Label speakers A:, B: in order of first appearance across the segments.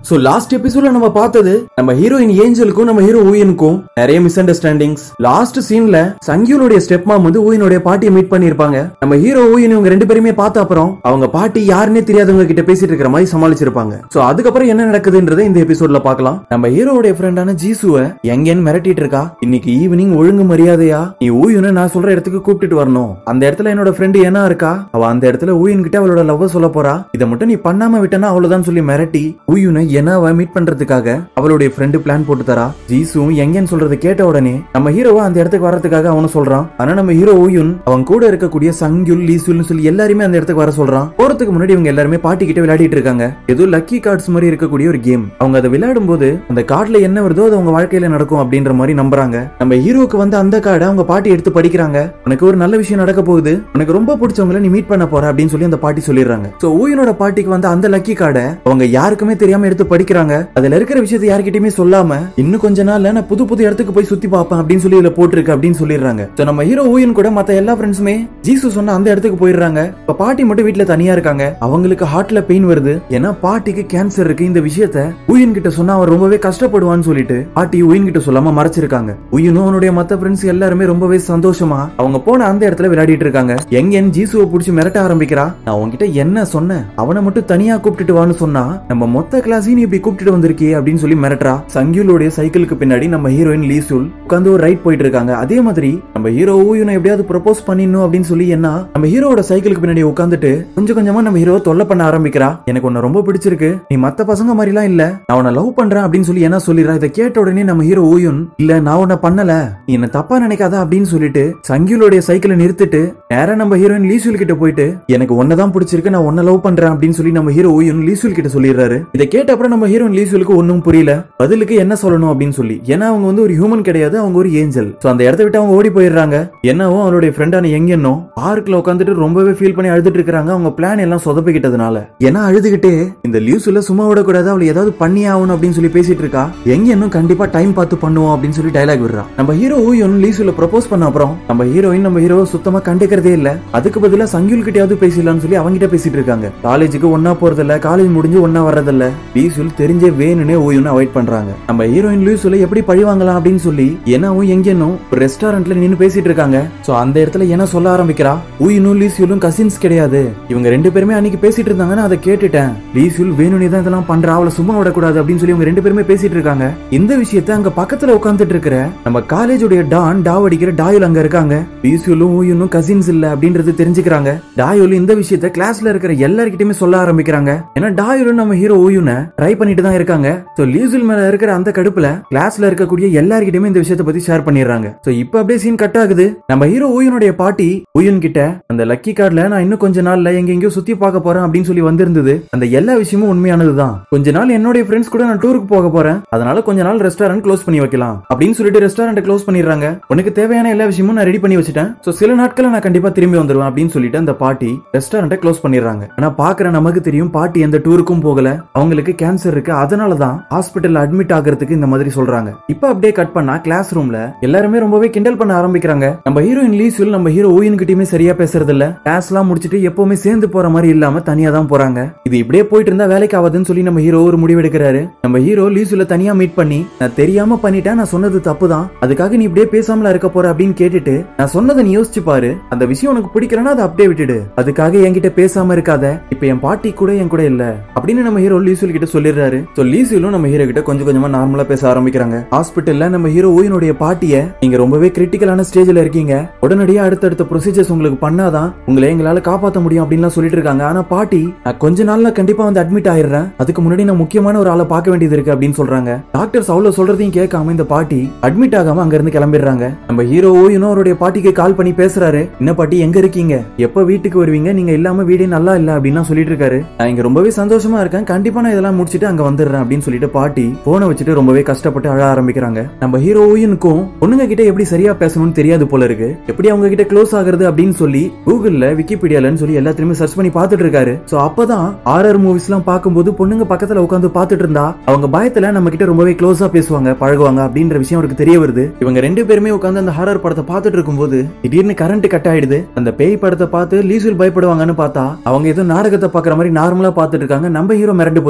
A: so last எபிசோட்ல நம்ம பார்த்தது நம்ம ஹீரோயின் ஏஞ்சலுக்கும் நம்ம ஹீரோ ஊயனுக்கும் நிறைய மிஸ் அண்டர்ஸ்டாண்டிங்ஸ் லாஸ்ட் சீன்ல சங்கியூனுடைய ஸ்டெப் மாம் வந்து ஊயனுடைய பாட்டியை மீட் பண்ணிருப்பாங்க நம்ம ஹீரோ ஊயன் இவங்க ரெண்டு பேருமே பார்த்த அப்புறம் அவங்க பாட்டி யாருன்னே தெரியாதவங்க கிட்ட பேசிட்டு இருக்கிற மாதிரி சமாளிச்சிருப்பாங்க சோ அதுக்கப்புறம் என்ன நடக்குதுன்றதை இந்த எபிசோட்ல பார்க்கலாம் நம்ம ஹீரோவுடைய ஃப்ரெண்டான ஜீசுவ எங்கன்னு மிரட்டிட்டு இருக்கா இன்னைக்கு ஈவினிங் ஒழுங்கு மரியாதையா நீ ஊயுனை நான் சொல்ற இடத்துக்கு கூப்பிட்டுட்டு வரணும் அந்த இடத்துல என்னோட ஃப்ரெண்டு ஏனா இருக்கா அவ அந்த இடத்துல ஊயன் கிட்ட அவளோட லவ் சொல்ல போறா இதை மட்டும் நீ பண்ணாம விட்டனா அவ்வளவுதான் சொல்லி மிரட்டி ஊயுனை ஏனாவை மீட் பண்றதுக்காக அவளுடைய ஃப்ரெண்டு பிளான் போட்டு தரா ஜீசுவும் எங்கன்னு சொல்றதை கேட்ட உடனே நம்ம ஹீரோவை அந்த இடத்துக்கு வரதுக்காக அவனும் சொல்றான் ஆனா நம்ம ஹீரோ ஊயுன் அவன் கூட இருக்கக்கூடிய சங்கியுல் லீசுல்னு சொல்லி எல்லாருமே அந்த இடத்துக்கு வர சொல்றான் போறதுக்கு முன்னாடி இவங்க எல்லாருமே பாட்டி கிட்ட விளையாடிட்டு இருக்காங்க ஏதோ லக்கி கார்ட்ஸ் மாதிரி இருக்கக்கூடிய ஒரு கேம் அவங்க அதை விளையாடும் போது அந்த கார்டுல என்ன வருதோ அது அவங்க வாழ்க்கையில நடக்கும் அப்படின்ற மாதிரி நம்புறாங்க நம்ம ஹீரோக்கு வந்து அந்த கார்டை அவங்க பாட்டி எடுத்து படிக்கிறாங்க உனக்கு ஒரு நல்ல விஷயம் நடக்க போகுது உனக்கு ரொம்ப பிடிச்சவங்கள நீ மீட் பண்ண போற அப்படின்னு சொல்லி அந்த பாட்டி சொல்லிடுறாங்க சோ ஊயனோட பாட்டிக்கு வந்து அந்த லக்கி கார்டை அவங்க யாருக்குமே தெரியாம எடுத்து படிக்கிறாங்க அதுல இருக்கிற விஷயத்தை யார்கிட்டயுமே சொல்லாம இன்னும் கொஞ்ச நாள்ல நான் புது புது இடத்துக்கு போய் சுத்தி பார்ப்பேன் அப்படின்னு சொல்லி இதுல போட்டிருக்கு அப்படின்னு சொல்லிடுறாங்க சோ நம்ம ஹீரோ ஊயன் கூட மத்த எல்லா ஃப்ரெண்ட்ஸுமே ஜீசு சொன்ன அந்த இடத்துக்கு போயிடுறாங்க இப்ப பாட்டி மட்டும் வீட்ல தனியா இருக்காங்க அவங்களுக்கு ஹார்ட்ல பெயின் வருது ஏன்னா பாட்டிக்கு கேன்சர் இருக்கு இந்த விஷயத்த ஊயன் கிட்ட சொன்னா அவன் ரொம்பவே கஷ்டப்படுவான்னு சொல்லிட்டு பாட்டி ஊயன் கிட்ட சொல்லாம மறைச்சிருக்காங்க ஊயனும் அவனுடைய மத்த ஃப்ரெண்ட்ஸ் எல்லாருமே ரொம்பவே சந்தோஷமா அவங்க போன அந்த இடத்துல விளையாடிட்டு இருக்காங்க எங்கன்னு ஜீசுவை புடிச்சு மிரட்ட ஆரம்பிக்கிறா நான் உன்கிட்ட என்ன சொன்னேன் அவனை மட்டும் தனியா கூப்பிட்டுட்டு வான்னு சொன்னா நம்ம மொத்த கிளாஸையும் நீ இப்படி கூப்பிட்டுட்டு வந்திருக்கியே அப்படின்னு சொல்லி மிரட்டுறா சங்கியுலோடைய சைக்கிளுக்கு பின்னாடி நம்ம ஹீரோயின் லீசுல் உட்காந்து ஒரு ரைட் போயிட்டு இருக்காங்க அதே மாதிரி நம்ம ஹீரோ ஊயுனை எப்படியாவது ப்ரப்போஸ் பண்ணிடணும் அப்படின்னு சொல்லி என்ன நம்ம ஹீரோவோட சைக்கிளுக்கு பின்னாடி உட்காந்துட்டு கொஞ்சம் கொஞ்சமா நம்ம ஹீரோ தொல்லை பண்ண ஆரம்பிக்கிறா எனக்கு உன்னை ரொம்ப பிடிச்சிருக்கு நீ மத்த பசங்க மாதிரிலாம் இல்ல நான் உன்னை லவ் பண்றேன் அப்படின்னு சொல்லி என்ன சொல்லிடுறா இதை கேட்ட உடனே நம்ம ஹீரோ ஊயுன் இல்ல நான் உன்னை பண்ணல நீ என்ன தப்பா நினைக்காத அப்படின்னு சொல்லிட்டு சங்கியுலோடைய சைக்கிளை நிறுத்திட்டு நேரா நம்ம ஹீரோயின் லீசுல் கிட்ட போயிட்டு எனக்கு ஒன்னதான் பிடிச்சிருக்கு நான் உன்னை லவ் பண்றேன் அப்படின்னு சொல்லி நம்ம ஹீரோ ஊயுன் லீசுல் கிட்ட சொல்லிடுறாரு இதை கேட்ட அப்புறம் நம்ம ஹீரோயின் லீசுலுக்கு ஒன்னும் புரியல பதிலுக்கு என்ன சொல்லணும் அப்படின்னு சொல்லி ஏன்னா அவங்க வந்து ஒரு ஹியூமன் கிடையாது அவங்க ஒரு ஏஞ்சல் சோ அந்த இடத்த விட்டு அவங்க ஓடி போயிடுறாங்க என்னவும் அவருடைய ஃப்ரெண்டான எங்கன்னோ பார்க்ல உட்காந்துட்டு ரொம்பவே ஃபீல் பண்ணி அழுதுட்டு இருக்காங்க அவங்க பிளான் எல்லாம் சொதப்பிக்கிட்டதுனால ஏன்னா அழுதுகிட்டே இந்த லீவ்ஸ்ல சும்மா விடக்கூடாது அவளை ஏதாவது பண்ணி ஆகணும் அப்படின்னு சொல்லி பேசிட்டு இருக்கா எங்க இன்னும் கண்டிப்பா டைம் பார்த்து பண்ணுவோம் அப்படின்னு சொல்லி டைலாக் விடுறா நம்ம ஹீரோ ஊயன் லீவ்ஸ்ல ப்ரப்போஸ் பண்ண அப்புறம் நம்ம ஹீரோயின் நம்ம ஹீரோ சுத்தமா கண்டுக்கிறதே இல்ல அதுக்கு பதிலா சங்கியுல் கிட்டயாவது பேசலாம்னு சொல்லி அவங்க கிட்ட பேசிட்டு இருக்காங்க காலேஜுக்கு ஒன்னா போறதில்ல காலேஜ் முடிஞ்சு ஒன்னா வர்றதில்ல லீசுல் தெரிஞ்சே வேணும்னே ஊயுன்னு அவாய்ட் பண்றாங்க நம்ம ஹீரோயின் லூசுல எப்படி பழி வாங்கலாம் அப்படின்னு சொல்லி என்னவும் எங்கேனும் ஒரு ரெஸ்டாரண்ட்ல நின்னு பேசிட்டு இருக்காங்க சோ அந்த இடத்துல என்ன சொல்ல ஆரம்பிக்கிறா ஊயினும் லீசியூலும் கசின்ஸ் கிடையாது இவங்க ரெண்டு பேருமே அன்னைக்கு பேசிட்டு இருந்தாங்க நான் அதை கேட்டுட்டேன் லீசியூல் வேணும்னே தான் இதெல்லாம் பண்றா அவளை சும்மா விடக்கூடாது அப்படின்னு சொல்லி இவங்க ரெண்டு பேருமே பேசிட்டு இருக்காங்க இந்த விஷயத்த அங்க பக்கத்துல உட்கார்ந்துட்டு இருக்கிற நம்ம காலேஜுடைய டான் டாவ் அடிக்கிற டாயுல் அங்க இருக்காங்க லீசியூலும் ஊயினும் கசின்ஸ் இல்ல அப்படின்றது தெரிஞ்சுக்கிறாங்க டாயுல் இந்த விஷயத்த கிளாஸ்ல இருக்கிற எல்லார்கிட்டயுமே சொல்ல ஆரம்பிக்கிறாங்க ஏன்னா டாயுலும் நம்ம ஹீரோ ஊயுனை ட்ரை பண்ணிட்டு தான் இருக்காங்க சோ லீசுல் மேல இருக்கிற அந்த கடுப்புல கிளாஸ்ல இருக்கக்கூடிய எல்லார்கிட்டயுமே இந்த விஷயத்தை பத்தி ஷேர் பண்ணிடுறாங்க சோ இப்போ அப்படியே சீன் கட் ஆகுது நம்ம ஹீரோ ஊயனுடைய பாட்டி ஊயன் கிட்ட அந்த லக்கி கார்டுல நான் இன்னும் கொஞ்ச நாள்ல எங்க எங்கேயோ சுத்தி பார்க்க போறேன் அப்படின்னு சொல்லி வந்திருந்தது அந்த எல்லா விஷயமும் உண்மையானதுதான் கொஞ்ச நாள் என்னுடைய ஃப்ரெண்ட்ஸ் கூட நான் டூருக்கு போக போறேன் அதனால கொஞ்ச நாள் ரெஸ்டாரண்ட் க்ளோஸ் பண்ணி வைக்கலாம் அப்படின்னு சொல்லிட்டு ரெஸ்டாரண்ட் க்ளோஸ் பண்ணிடுறாங்க உனக்கு தேவையான எல்லா விஷயமும் நான் ரெடி பண்ணி வச்சுட்டேன் சோ சில நாட்கள் நான் கண்டிப்பா திரும்பி வந்துருவேன் அப்படின்னு சொல்லிட்டு அந்த பாட்டி ரெஸ்டாரண்ட்டை க்ளோஸ் பண்ணிடுறாங்க ஆனா பாக்குற நமக்கு தெரியும் பாட்டி எந்த டூருக்கும் போகல அவங்களுக்கு கேன்சர் இருக்கு அதனால தான் ஹாஸ்பிட்டல் அட்மிட் ஆகிறதுக்கு இந்த மாதிரி சொல்றாங்க இப்ப அப்படியே கட் பண்ணா கிளாஸ் ரூம்ல எல்லாருமே ரொம்பவே கிண்டல் பண்ண ஆரம்பிக்கிறாங்க நம்ம ஹீரோயின் லீசுல் நம்ம ஹீரோ ஊயின் கிட்டயுமே சரியா பேசுறது இல்ல கிளாஸ் எல்லாம் முடிச்சிட்டு எப்பவுமே சேர்ந்து போற மாதிரி இல்லாம தனியா தான் போறாங்க இது இப்படியே போயிட்டு இருந்தா வேலைக்கு ஆகாதுன்னு சொல்லி நம்ம ஹீரோ ஒரு முடிவு எடுக்கிறாரு நம்ம ஹீரோ லீசுல தனியா மீட் பண்ணி நான் தெரியாம பண்ணிட்டேன் நான் சொன்னது தப்பு தான் அதுக்காக நீ இப்படியே பேசாமல இருக்க போற அப்படின்னு கேட்டுட்டு நான் சொன்னதை நீ யோசிச்சு பாரு அந்த விஷயம் உனக்கு பிடிக்கலன்னா அதை அப்படியே விட்டுடு அதுக்காக என்கிட்ட பேசாம இருக்காத இப்ப என் பாட்டி கூட என் கூட இல்ல அப்படின்னு நம்ம ஹீரோ லீசுல் கிட்ட சொல்லிடுறாரு சோ லீசுலும் நம்ம ஹீரோ கிட்ட கொஞ்சம் கொஞ்சமா நார்மலா பேச ஆரம்பிக்கிறாங்க ஹாஸ்பிட்டல்ல நம்ம ஹீரோ ஊயினுடைய பாட்டிய நீங்க ரொம்பவே கிரிட்டிக்கலான ஸ்டேஜ்ல இருக்கீங்க உடனடியா அடுத்தடுத்த ப்ரொசீஜர்ஸ் உங்களுக்கு பண்ணாதான் உங்களை எங்களால காப்பாத்த முடியும் அப்படின்லாம் சொல்லிட்டு இருக்காங்க ஆனா பாட்டி நான் கொஞ்ச நாள்ல கண்டிப்பா வந்து அட்மிட் ஆயிடுறேன் அதுக்கு முன்னாடி நான் முக்கியமான ஒரு ஆளை பார்க்க வேண்டியது இருக்கு அப்படின்னு சொல்றாங்க டாக்டர்ஸ் அவ்வளவு சொல்றதையும் கேட்காம இந்த பாட்டி அட்மிட் ஆகாம அங்க இருந்து கிளம்பிடுறாங்க நம்ம ஹீரோ ஊயினும் அவருடைய பாட்டிக்கு கால் பண்ணி பேசுறாரு என்ன பாட்டி எங்க இருக்கீங்க எப்ப வீட்டுக்கு வருவீங்க நீங்க இல்லாம வீடே நல்லா இல்ல அப்படின்னு சொல்லிட்டு இருக்காரு நான் இங்க ரொம்பவே சந்தோஷமா இருக்கேன் கண்டிப்பா நான் இதெல்லாம் முடிச்சிட்டு அங்க வந்துடுறேன் அப்படின்னு சொல்லிட்டு பாட்டி போனை வச்சுட்டு ரொம்பவே கஷ்டப்பட்டு அழ ஆரம்பிக்கிறாங்க நம்ம ஹீரோ ஊயனுக்கும் பொண்ணுங்க கிட்ட எப்படி சரியா பேசணும்னு தெரியாது போல இருக்கு எப்படி அவங்க கிட்ட க்ளோஸ் ஆகுறது அப்படின்னு சொல்லி கூகுள்ல விக்கிபீடியாலன்னு சொல்லி எல்லாத்தையுமே சர்ச் பண்ணி பார்த்துட்டு இருக்காரு சோ அப்பதான் ஆர்ஆர் மூவிஸ் எல்லாம் பார்க்கும்போது பொண்ணுங்க பக்கத்துல உட்காந்து பார்த்துட்டு இருந்தா அவங்க பயத்துல நம்ம கிட்ட ரொம்பவே க்ளோஸா பேசுவாங்க பழகுவாங்க அப்படின்ற விஷயம் அவருக்கு தெரிய வருது இவங்க ரெண்டு பேருமே உட்காந்து அந்த ஹாரர் படத்தை பார்த்துட்டு இருக்கும்போது திடீர்னு கரண்ட் கட் ஆயிடுது அந்த பேய் படத்தை பார்த்து லீசுல் பயப்படுவாங்கன்னு பார்த்தா அவங்க ஏதோ நாடகத்தை பாக்குற மாதிரி நார்மலா பார்த்துட்டு இருக்காங்க நம்ம ஹீரோ மிரண்டு போயிடுறாரு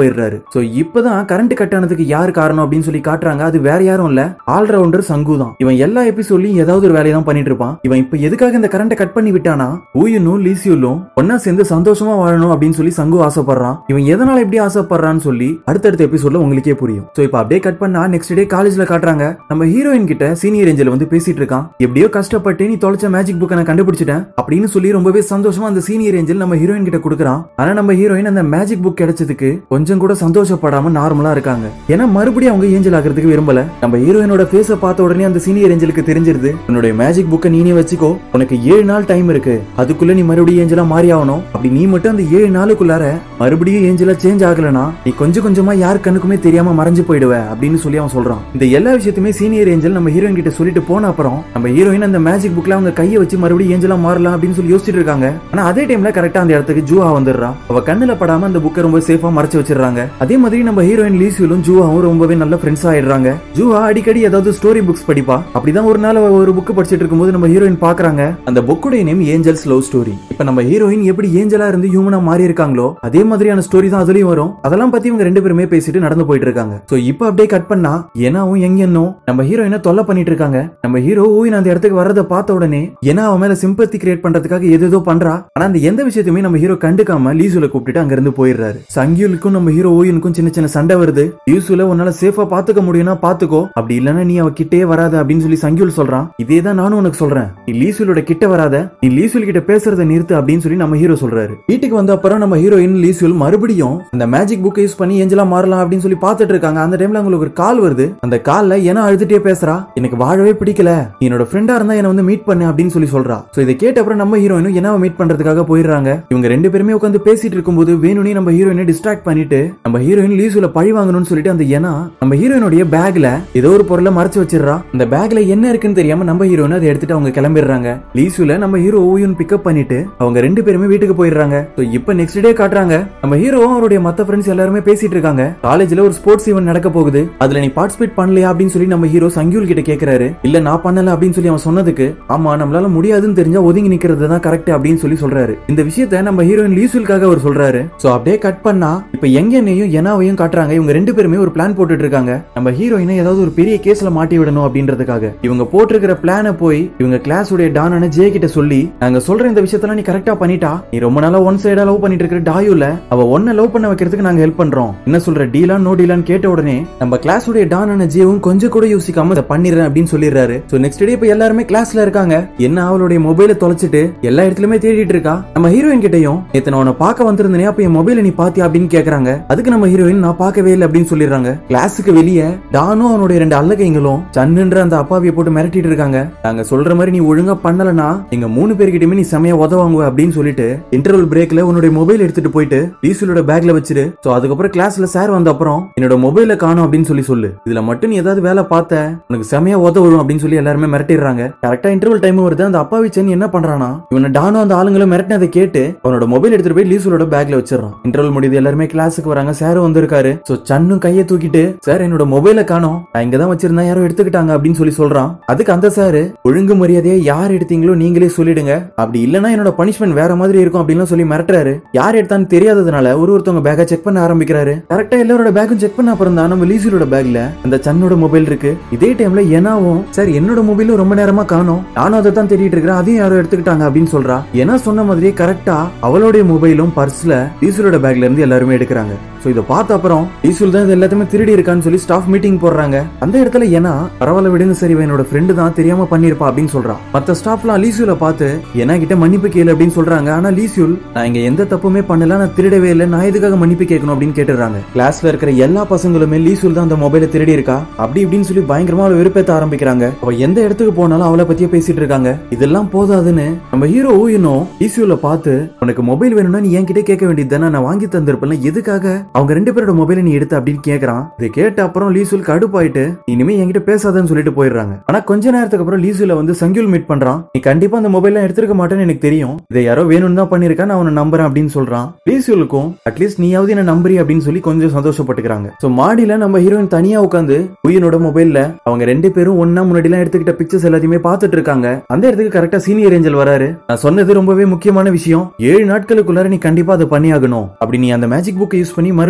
A: சோ இப்பதான் கரண்ட் கட் ஆனதுக்கு யார் காரணம் அப்படின்னு சொல்லி காட்டுறாங்க அது வேற யாரும் இல்ல ஆல்ரவுண்டர் சங்கு தான் இவன் எல்லா எபிசோட்லயும் ஏதாவது ஒரு வேலையை தான் பண்ணிட்டு இருப்பான் இவன் இப்ப எதுக்காக இந்த கரண்ட்டை கட் பண்ணி விட்டானா ஊயனும் லீசியுலும் ஒன்னா சேர்ந்து சந்தோஷமா வாழணும் அப்படின்னு சொல்லி சங்கு ஆசைப்படுறான் இவன் எதனால இப்படி ஆசைப்படுறான்னு சொல்லி அடுத்தடுத்த எபிசோட்ல உங்களுக்கே புரியும் சோ இப்ப அப்படியே கட் பண்ணா நெக்ஸ்ட் டே காலேஜ்ல காட்டுறாங்க நம்ம ஹீரோயின் கிட்ட சீனியர் ஏஞ்சல் வந்து பேசிட்டு இருக்கான் எப்படியோ கஷ்டப்பட்டு நீ தொலைச்ச மேஜிக் புக்கை நான் கண்டுபிடிச்சிட்டேன் அப்படின்னு சொல்லி ரொம்பவே சந்தோஷமா அந்த சீனியர் ஏஞ்சல் நம்ம ஹீரோயின் கிட்ட கொடுக்குறான் ஆனா நம்ம ஹீரோயின் அந்த மேஜிக் புக் கிடைச்சதுக்கு கொஞ்சம் கூட சந்தோஷப்படாம நார்மலா இருக்காங்க ஏன்னா மறுபடியும் அவங்க ஏஞ்சல் ஆகிறதுக்கு விரும்பல நம்ம ஹீரோயினோட ஃபேஸ பார்த்த உடனே அந்த சீனியர் ஏஞ்சலுக்கு தெரிஞ்சிருது உன்னுடைய மேஜிக் புக்கை நீனே வச்சுக்கோ உனக்கு ஏழு நாள் டைம் இருக்கு அதுக்குள்ள நீ மறுபடியும் ஏஞ்சலா மாறி ஆகணும் அப்படி நீ மட்டும் அந்த ஏழு நாளுக்குள்ளார மறுபடியும் ஏஞ்சலா சேஞ்ச் ஆகலனா நீ கொஞ்சம் கொஞ்சமா யார் கண்ணுக்குமே தெரியாம மறைஞ்சு போயிடுவ அப்படின்னு சொல்லி அவன் சொல்றான் இந்த எல்லா விஷயத்தையுமே சீனியர் ஏஞ்சல் நம்ம ஹீரோயின் கிட்ட சொல்லிட்டு போன அப்புறம் நம்ம ஹீரோயின் அந்த மேஜிக் புக்ல அவங்க கையை வச்சு மறுபடியும் ஏஞ்சலா மாறலாம் அப்படின்னு சொல்லி யோசிச்சுட்டு இருக்காங்க ஆனா அதே டைம்ல கரெக்டா அந்த இடத்துக்கு ஜூஹா வந்துடுறா அவ கண்ணுல படாம அந்த புக்கை ரொம்ப சேஃபா மறைச்சு வச்சிடுறாங்க அதே மாதிரி நம்ம ஹீரோயின் லீசியூலும் ஜூஹாவும் ரொம்பவே நல்ல ஃப்ரெண்ட்ஸ் ஆயிடுறாங்க ஜூஹா அடிக்கடி ஏதாவது ஸ்டோரி புக்ஸ் படிப்பா அப்படிதான் ஒரு நாள் அவ ஒரு புக் படிச்சிட்டு இருக்கும்போது நம்ம ஹீரோயின் பாக்குறாங்க அந்த புக்குடைய நேம் ஏஞ்சல்ஸ் லவ் ஸ்டோரி இப்ப நம்ம ஹீரோயின் எப்படி ஏஞ்சலா இருந்து ஹியூமனா மாறி இருக்காங்களோ அதே மாதிரியான ஸ்டோரி தான் அதுலயும் வரும் அதெல்லாம் பத்தி இவங்க ரெண்டு பேருமே பேசிட்டு நடந்து போயிட்டு இருக்காங்க சோ இப்போ அப்படியே கட் பண்ணா ஏனாவும் எங்கன்னோ நம்ம ஹீரோயினை தொல்லை பண்ணிட்டு இருக்காங்க நம்ம ஹீரோ ஊயின் அந்த இடத்துக்கு வர்றதை பார்த்த உடனே ஏன்னா அவன் மேல சிம்பத்தி கிரியேட் பண்றதுக்காக எதேதோ பண்றா ஆனா அந்த எந்த விஷயத்தையுமே நம்ம ஹீரோ கண்டுக்காம லீசுல கூப்பிட்டுட்டு அங்க இருந்து போயிடுறாரு சங்கியுலுக்கும் நம்ம ஹீரோ ஊயினுக்கும் சின்ன சின்ன சண்டை வருது லீசுல உன்னால சேஃபா பாத்துக்க முடியும்னா பாத்துக்கோ அப்படி இல்லன்னா நீ அவ கிட்டே வராத அப்படின்னு சொல்லி சங்கியுல் சொல்றான் இதே தான் நானும் உனக்கு சொல்றேன் நீ லீசுலோட கிட்ட வராத நீ லீசுல் கிட்ட பேசுறத நிறுத்து அப்படின்னு சொல்லி நம்ம ஹீரோ சொல்றாரு வீட்டுக்கு வந்த அப்புறம் நம்ம ஹீரோயின் லீசுல் மறுபடியும் அந்த மேஜிக் புக்கை யூஸ் பண்ணி ஏஞ்சலா மாறலாம் அப்படின்னு சொல்லி பாத்துட்டு இருக்காங்க அந்த டைம்ல அவங்களுக்கு ஒரு கால் வருது அந்த கால்ல ஏன்னா அழுதுட்டே பேசுறா எனக்கு வாழவே பிடிக்கல நீ என்னோட ஃப்ரெண்டா இருந்தா என்ன வந்து மீட் பண்ணு அப்படின்னு சொல்லி சொல்றா சோ இதை கேட்ட அப்புறம் நம்ம ஹீரோயினும் என்ன மீட் பண்றதுக்காக போயிடுறாங்க இவங்க ரெண்டு பேருமே உட்காந்து பேசிட்டு இருக்கும்போது வேணும்னே நம்ம ஹீரோயினை டிஸ்ட்ராக்ட் பண்ணிட்டு நம்ம ஹீரோயின் லீசுல பழி வாங்கணும்னு சொல்லிட்டு அந்த ஏனா நம்ம ஹீரோயினுடைய பேக்ல ஏதோ ஒரு பொருளை மறைச்சு வச்சிடுறா அந்த பேக்ல என்ன இருக்குன்னு தெரியாம நம்ம ஹீரோயின் அதை எடுத்துட்டு அவங்க கிளம்பிடுறாங்க லீசுல நம்ம ஹீரோ ஓயும் பிக்கப் பண்ணிட்டு அவங்க ரெண்டு பேருமே வீட்டுக்கு போயிடுறாங்க So, இப்ப நெக்ஸ்ட் டே காட்டுறாங்க நம்ம ஹீரோவும் அவருடைய மத்த ஃப்ரெண்ட்ஸ் எல்லாருமே பேசிட்டு இருக்காங்க காலேஜ்ல ஒரு ஸ்போர்ட்ஸ் ஈவென்ட் நடக்க போகுது அதுல நீ பார்ட்டிசிபேட் பண்ணலையா அப்படின்னு சொல்லி நம்ம ஹீரோ சங்கியூல் கிட்ட கேக்குறாரு இல்ல நான் பண்ணல அப்படின்னு சொல்லி அவன் சொன்னதுக்கு ஆமா நம்மளால முடியாதுன்னு தெரிஞ்சா ஒதுங்கி நிக்கிறது தான் கரெக்ட் அப்படின்னு சொல்லி சொல்றாரு இந்த விஷயத்த நம்ம ஹீரோயின் லீசுலுக்காக அவர் சொல்றாரு சோ அப்படியே கட் பண்ணா இப்ப எங்கனையும் எனாவையும் காட்டுறாங்க இவங்க ரெண்டு பேருமே ஒரு பிளான் போட்டுட்டு இருக்காங்க நம்ம ஹீரோயினை ஏதாவது ஒரு பெரிய கேஸ்ல மாட்டி விடணும் அப்படின்றதுக்காக இவங்க போட்டிருக்கிற பிளான போய் இவங்க கிளாஸ் உடைய டானான ஜே கிட்ட சொல்லி நாங்க சொல்ற இந்த விஷயத்தெல்லாம் நீ கரெக்டா பண்ணிட்டா நீ ரொம்ப நாளா ஒன் சைடா லவ் பண்ணிட்டு இருக்கிற டாயுல அவ ஒன்ன லவ் பண்ண வைக்கிறதுக்கு நாங்க ஹெல்ப் பண்றோம் என்ன சொல்ற டீலா நோ டீலான்னு கேட்ட உடனே நம்ம கிளாஸ் உடைய டானான ஜேவும் கொஞ்சம் கூட யோசிக்காம இதை பண்ணிடுறேன் அப்படின்னு சொல்லிடுறாரு சோ நெக்ஸ்ட் டே இப்ப எல்லாருமே கிளாஸ்ல இருக்காங்க என்ன அவளுடைய மொபைலை தொலைச்சிட்டு எல்லா இடத்துலயுமே தேடிட்டு இருக்கா நம்ம ஹீரோயின் கிட்டயும் நேத்து நான் உன்னை பார்க்க வந்திருந்தேனே அப்ப என் மொபைலை நீ பாத்தியா அப்படின்னு கேக்குறாங்க அதுக்கு நம்ம ஹீரோயின் நான் பார்க்கவே இல்லை அப்படின்னு சொல்லிடுறாங்க கிளாஸுக்கு வெளியே டானும் அவனுடைய ரெண்டு அல்லகைங்களும் சன்னுன்ற அந்த அப்பாவிய போட்டு மிரட்டிட்டு இருக்காங்க நாங்க சொல்ற மாதிரி நீ ஒழுங்கா பண்ணலனா எங்க மூணு பேர்கிட்டயுமே நீ செமையா உதவாங்குவ அப்படின்னு சொல்லிட்டு இன்டர்வல் பிரேக்ல உன்னுடைய மொபைல் எடுத்துட்டு போயிட்டு லீசுலோட பேக்ல வச்சிரு சோ அதுக்கப்புறம் கிளாஸ்ல சார் வந்த அப்புறம் என்னோட மொபைல காணும் அப்படின்னு சொல்லி சொல்லு இதுல மட்டும் நீ ஏதாவது வேலை பார்த்த உனக்கு செமையா உதவும் அப்படின்னு சொல்லி எல்லாருமே மிரட்டிடுறாங்க கரெக்டா இன்டர்வல் டைம் வருது அந்த அப்பாவி சென் என்ன பண்றானா இவனை டானோ அந்த ஆளுங்களும் மிரட்டினதை கேட்டு அவனோட மொபைல் எடுத்துட்டு போய் லீசுலோட பேக்ல வச்சிடறான் இன்டர்வல் முடியுது எல்லாருமே கிளாஸுக்கு வராங்க சாரும் வந்திருக்காரு சோ சன்னும் கையை தூக்கிட்டு சார் என்னோட மொபைல காணோம் நான் இங்க தான் வச்சிருந்தேன் யாரோ எடுத்துக்கிட்டாங்க அப்படின்னு சொல்லி சொல்றான் அதுக்கு அந்த சார் ஒழுங்கு மரியாதையா யார் எடுத்தீங்களோ நீங்களே சொல்லிடுங்க அப்படி இல்லனா என்னோட பனிஷ்மெண்ட் வேற மாதிரி இருக்கும் அப்படின்னு சொல்லி மிரட்டுறாரு யார் எடுத்தான்னு தெரியாததுனால ஒரு ஒருத்தவங்க பேக்கை செக் பண்ண ஆரம்பிக்கிறாரு கரெக்டா எல்லாரோட பேக்கும் செக் பண்ண அப்புறம் தான் நம்ம லீசரோட பேக்ல அந்த சன்னோட மொபைல் இருக்கு இதே டைம்ல எனாவும் சார் என்னோட மொபைலும் ரொம்ப நேரமா காணோம் நானும் அதை தான் தேடிட்டு இருக்கிறேன் அதையும் யாரோ எடுத்துக்கிட்டாங்க அப்படின்னு சொல்றா ஏன்னா சொன்ன மாதிரியே கரெக்டா அவளுடைய மொபைலும் பர்ஸ்ல லீசரோட பேக்ல இருந்து எல்லாருமே எடுக்கிறாங்க சோ இதை பார்த்த அப்புறம் ஈசுல் தான் இது எல்லாத்தையுமே திருடி இருக்கான்னு சொல்லி ஸ்டாஃப் மீட்டிங் போடுறாங்க அந்த இடத்துல ஏன்னா பரவாயில்ல விடுங்க சரி இவன் என்னோட ஃப்ரெண்டு தான் தெரியாம பண்ணிருப்பா அப்படின்னு சொல்றான் மத்த ஸ்டாஃப்லாம் லீசியூல பார்த்து ஏன்னா கிட்ட மன்னிப்பு கேளு அப்படின்னு சொல்றாங்க ஆனா லீசியூல் நான் இங்க எந்த தப்புமே பண்ணல நான் திருடவே இல்லை நான் எதுக்காக மன்னிப்பு கேட்கணும் அப்படின்னு கேட்டுறாங்க கிளாஸ்ல இருக்கிற எல்லா பசங்களுமே லீசியூல் தான் அந்த மொபைலை திருடி இருக்கா அப்படி இப்படின்னு சொல்லி பயங்கரமா அவளை வெறுப்பேத்த ஆரம்பிக்கிறாங்க அவ எந்த இடத்துக்கு போனாலும் அவளை பத்தியே பேசிட்டு இருக்காங்க இதெல்லாம் போதாதுன்னு நம்ம ஹீரோ ஊயினும் லீசியூல பார்த்து உனக்கு மொபைல் வேணும்னா நீ என்கிட்ட கேட்க வேண்டியது தானே நான் வாங்கி தந்திருப்பேன் எதுக்காக அவங்க ரெண்டு பேரோட மொபைலை நீ எடுத்த அப்படின்னு கேக்குறான் இதை கேட்ட அப்புறம் லீசுல் கடுப்பாயிட்டு இனிமே என்கிட்ட பேசாதன்னு சொல்லிட்டு போயிடுறாங்க ஆனா கொஞ்ச நேரத்துக்கு அப்புறம் லீசுல வந்து சங்கியூல் மீட் பண்றான் நீ கண்டிப்பா அந்த மொபைல் எடுத்திருக்க மாட்டேன்னு எனக்கு தெரியும் இதை யாரோ வேணும்னு தான் பண்ணிருக்கா நான் அவனை நம்புறேன் அப்படின்னு சொல்றான் லீசுலுக்கும் அட்லீஸ்ட் நீயாவது என்ன நம்புறி அப்படின்னு சொல்லி கொஞ்சம் சந்தோஷப்பட்டுக்கிறாங்க சோ மாடியில நம்ம ஹீரோயின் தனியா உட்காந்து உயினோட மொபைல்ல அவங்க ரெண்டு பேரும் ஒன்னா முன்னாடி எல்லாம் எடுத்துக்கிட்ட பிக்சர்ஸ் எல்லாத்தையுமே பார்த்துட்டு இருக்காங்க அந்த இடத்துக்கு கரெக்டா சீனியர் ஏஞ்சல் வராரு நான் சொன்னது ரொம்பவே முக்கியமான விஷயம் ஏழு நாட்களுக்குள்ளார நீ கண்டிப்பா அதை பண்ணியாகணும் அப்படி நீ அந்த மேஜிக் புக்கை யூஸ் பண்ணி மறுபடியும்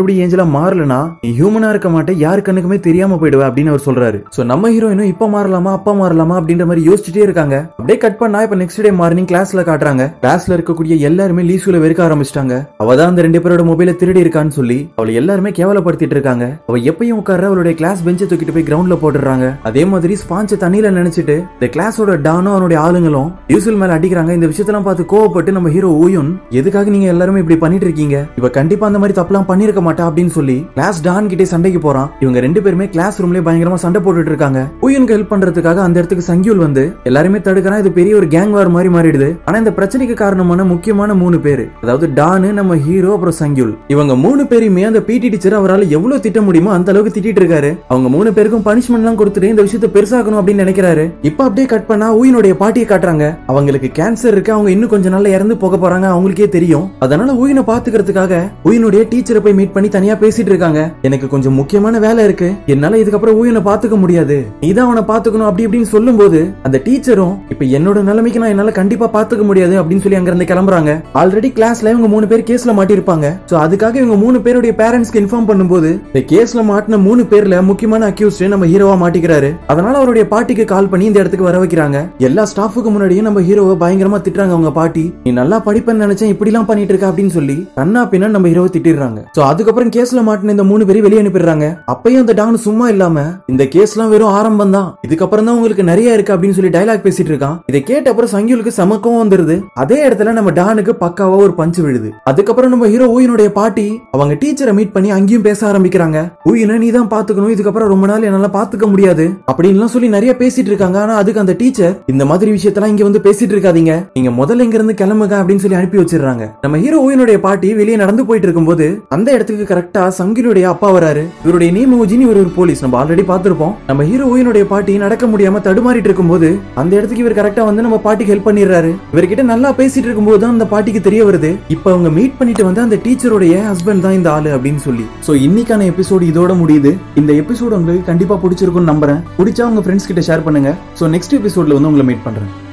A: மறுபடியும் ஏஞ்சலா மாறலனா நீ ஹியூமனா இருக்க மாட்டே யாரு கண்ணுக்குமே தெரியாம போயிடுவ அப்படின்னு அவர் சொல்றாரு சோ நம்ம ஹீரோயினும் இப்ப மாறலாமா அப்பா மாறலாமா அப்படின்ற மாதிரி யோசிச்சுட்டே இருக்காங்க அப்படியே கட் பண்ணா இப்ப நெக்ஸ்ட் டே மார்னிங் கிளாஸ்ல காட்டுறாங்க கிளாஸ்ல இருக்கக்கூடிய எல்லாருமே லீசுல வெறுக்க ஆரம்பிச்சிட்டாங்க அவ தான் அந்த ரெண்டு பேரோட மொபைல திருடி இருக்கான்னு சொல்லி அவளை எல்லாருமே கேவலப்படுத்திட்டு இருக்காங்க அவ எப்பயும் உட்கார அவளுடைய கிளாஸ் பெஞ்சை தூக்கிட்டு போய் கிரவுண்ட்ல போட்டுறாங்க அதே மாதிரி ஸ்பாஞ்ச தண்ணியில நினைச்சிட்டு இந்த கிளாஸோட டானும் அவனுடைய ஆளுங்களும் யூசுல் மேல அடிக்கிறாங்க இந்த விஷயத்தெல்லாம் பார்த்து கோவப்பட்டு நம்ம ஹீரோ ஊயுன் எதுக்காக நீங்க எல்லாருமே இப்படி பண்ணிட்டு இருக்கீங்க இவ கண்டிப்பா அந்த மாதிரி தப்புலாம் பண்ணிருக்க மாட்டா அப்படின்னு சொல்லி கிளாஸ் டான் கிட்டே சண்டைக்கு போறான் இவங்க ரெண்டு பேருமே கிளாஸ் ரூம்லயே பயங்கரமா சண்டை போட்டுட்டு இருக்காங்க ஊயனுக்கு ஹெல்ப் பண்றதுக்காக அந்த இடத்துக்கு சங்கியூல் வந்து எல்லாருமே தடுக்கிறான் இது பெரிய ஒரு கேங் வார் மாதிரி மாறிடுது ஆனா இந்த பிரச்சனைக்கு காரணமான முக்கியமான மூணு பேரு அதாவது டானு நம்ம ஹீரோ அப்புறம் சங்கியூல் இவங்க மூணு பேரையுமே அந்த பிடி டீச்சர் அவரால் எவ்வளவு திட்ட முடியுமோ அந்த அளவுக்கு திட்டிட்டு இருக்காரு அவங்க மூணு பேருக்கும் பனிஷ்மெண்ட் எல்லாம் கொடுத்துட்டு இந்த விஷயத்தை பெருசாக்கணும் அப்படின்னு நினைக்கிறாரு இப்ப அப்படியே கட் பண்ணா ஊயினுடைய பாட்டியை காட்டுறாங்க அவங்களுக்கு கேன்சர் இருக்கு அவங்க இன்னும் கொஞ்ச நாள்ல இறந்து போக போறாங்க அவங்களுக்கே தெரியும் அதனால ஊயினை பாத்துக்கிறதுக்காக ஊயினுடைய டீச்சரை போய் மீட் பண்ணி தனியா பேசிட்டு இருக்காங்க எனக்கு கொஞ்சம் முக்கியமான வேலை இருக்கு என்னால இதுக்கப்புறம் ஊயினை பாத்துக்க முடியாது நீதான் அவனை பாத்துக்கணும் அப்படி இப்படின்னு சொல்லும் போது அந்த டீச்சரும் இப்ப என்னோட நிலைமைக்கு நான் என்னால கண்டிப்பா பாத்துக்க முடியாது அப்படின்னு சொல்லி அங்க இருந்து கிளம்புறாங்க ஆல்ரெடி கிளாஸ்ல இவங்க மூணு பேர் கேஸ்ல மாட்டிருப்பாங்க சோ அதுக்காக இவங்க மூணு பேருடைய பேரண்ட்ஸ்க்கு இன்ஃபார்ம் பண்ணும்போது இந்த கேஸ்ல மாட்டின மூணு பேர்ல முக்கியமான அக்யூஸ்ட் நம்ம ஹீரோவா மாட்டிக்கிறாரு அதனால அவருடைய பாட்டிக்கு கால் பண்ணி இந்த இடத்துக்கு வர வைக்கிறாங்க எல்லா ஸ்டாஃபுக்கு முன்னாடியும் நம்ம ஹீரோவை பயங்கரமா திட்டுறாங்க அவங்க பாட்டி நீ நல்லா படிப்பேன்னு நினைச்சேன் இப்படி எல்லாம் பண்ணிட்டு இருக்க அப்படின்னு சொல்லி கண்ணா பின்னா நம்ம ஹீரோவை திட்டிடுறாங்க சோ அதுக்கப்புறம் கேஸ்ல மாட்டின இந்த மூணு பேரையும் வெளியே அனுப்பிடுறாங்க அப்பயும் அந்த டான் சும்மா இல்லாம இந்த கேஸ்லாம் வெறும் ஆரம்பம் தான் இதுக்கப்புறம் தான் உங்களுக்கு நிறைய இருக்கு அப்படின்னு சொல்லி டைலாக் பேசிட்டு இருக்கான் இதை கேட்ட அப்புறம் சங்கியுலுக்கு சமக்கம் வந்துருது அதே இடத்துல நம்ம டானுக்கு பக்காவா ஒரு பஞ்சு விழுது அதுக்கப்புறம் நம்ம ஹீரோ ஊயினுடைய பாட்டி அவங்க டீச்சரை மீட் பண்ணி அங்கேயும் பேச ஆரம்பிக்கிறாங்க ஊயினை நீ தான் பாத்துக்கணும் இதுக்கப்புறம் ரொம்ப நாள் என்னால பாத்துக்க முடியாது அப்படின்லாம் சொல்லி நிறைய பேசிட்டு இருக்காங்க ஆனா அதுக்கு அந்த டீச்சர் இந்த மாதிரி விஷயத்தெல்லாம் இங்க வந்து பேசிட்டு இருக்காதீங்க நீங்க முதல்ல இங்க இருந்து கிளம்புங்க அப்படின்னு சொல்லி அனுப்பி வச்சிடுறாங்க நம்ம ஹீரோ ஊயினுடைய பாட்டி வெளியே நடந்து போயிட்டு இருக்கும்போது அந்த இடத்துக்கு கரெக்டா சங்கினுடைய அப்பா வராரு இவருடைய நேம் ஊஜினி இவர் ஒரு போலீஸ் நம்ம ஆல்ரெடி பார்த்திருப்போம் நம்ம ஹீரோ ஊயினுடைய பாட்டி நடக்க முடியாம தடுமாறிட்டு இருக்கும்போது அந்த இடத்துக்கு இவர் கரெக்டா வந்து நம்ம பாட்டிக்கு ஹெல்ப் பண்ணிடுறாரு இவர்கிட்ட நல்லா பேசிட்டு இருக்கும்போது தான் அந்த பாட்டிக்கு தெரிய வருது இப்ப அவங்க மீட் பண்ணிட்டு வந்து அந்த டீச்சருடைய ஹஸ்பண்ட் தான் இந்த ஆளு அப்படின்னு சொல்லி சோ இன்னைக்கான எபிசோடு இதோட முடியுது இந்த எபிசோடு உங்களுக்கு கண்டிப்பா பிடிச்சிருக்கும்னு நம்புறேன் பிடிச்சா உங்க ஃப்ரெண்ட்ஸ் கிட்ட ஷேர் பண்ணுங்க சோ நெக்ஸ்ட் எபிசோட்ல வந்து உங்களை மீட் பண்றேன்